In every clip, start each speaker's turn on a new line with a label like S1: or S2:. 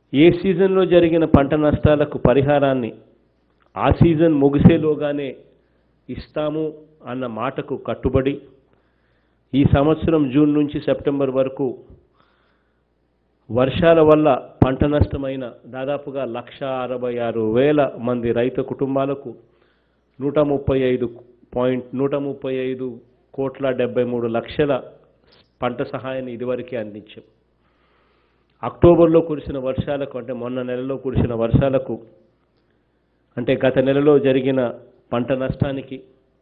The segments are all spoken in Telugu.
S1: ఏ సీజన్లో జరిగిన పంట నష్టాలకు పరిహారాన్ని ఆ సీజన్ ముగిసేలోగానే ఇస్తాము అన్న మాటకు కట్టుబడి ఈ సంవత్సరం జూన్ నుంచి సెప్టెంబర్ వరకు వర్షాల వల్ల పంట నష్టమైన దాదాపుగా లక్ష అరవై ఆరు వేల మంది రైతు కుటుంబాలకు నూట ముప్పై ఐదు పాయింట్ నూట ముప్పై ఐదు కోట్ల డెబ్బై మూడు లక్షల పంట సహాయాన్ని ఇదివరకే అందించాం అక్టోబర్లో కురిసిన వర్షాలకు అంటే మొన్న నెలలో కురిసిన వర్షాలకు అంటే గత నెలలో జరిగిన పంట నష్టానికి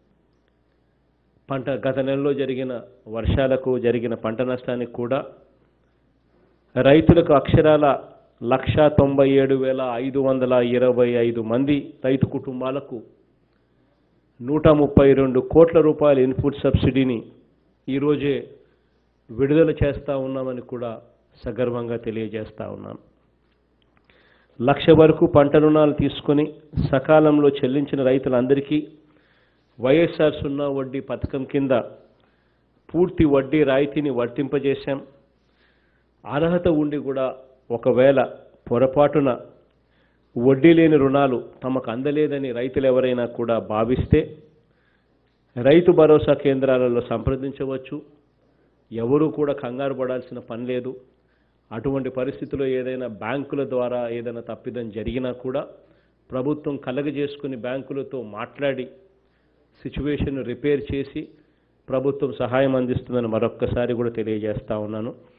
S1: పంట గత నెలలో జరిగిన వర్షాలకు జరిగిన పంట నష్టానికి కూడా రైతులకు అక్షరాల లక్ష తొంభై ఏడు వేల ఐదు వందల ఇరవై ఐదు మంది రైతు కుటుంబాలకు నూట ముప్పై రెండు కోట్ల రూపాయల ఇన్పుట్ సబ్సిడీని ఈరోజే విడుదల చేస్తూ ఉన్నామని కూడా సగర్వంగా తెలియజేస్తా ఉన్నాను లక్ష వరకు పంట రుణాలు తీసుకొని సకాలంలో చెల్లించిన రైతులందరికీ వైఎస్ఆర్ సున్నా వడ్డీ పథకం కింద పూర్తి వడ్డీ రాయితీని వర్తింపజేశాం అర్హత ఉండి కూడా ఒకవేళ పొరపాటున వడ్డీ లేని రుణాలు తమకు అందలేదని రైతులు ఎవరైనా కూడా భావిస్తే రైతు భరోసా కేంద్రాలలో సంప్రదించవచ్చు ఎవరూ కూడా కంగారు పడాల్సిన పని లేదు అటువంటి పరిస్థితిలో ఏదైనా బ్యాంకుల ద్వారా ఏదైనా తప్పిదం జరిగినా కూడా ప్రభుత్వం కలగజేసుకుని బ్యాంకులతో మాట్లాడి సిచ్యువేషన్ రిపేర్ చేసి ప్రభుత్వం సహాయం అందిస్తుందని మరొక్కసారి కూడా తెలియజేస్తా ఉన్నాను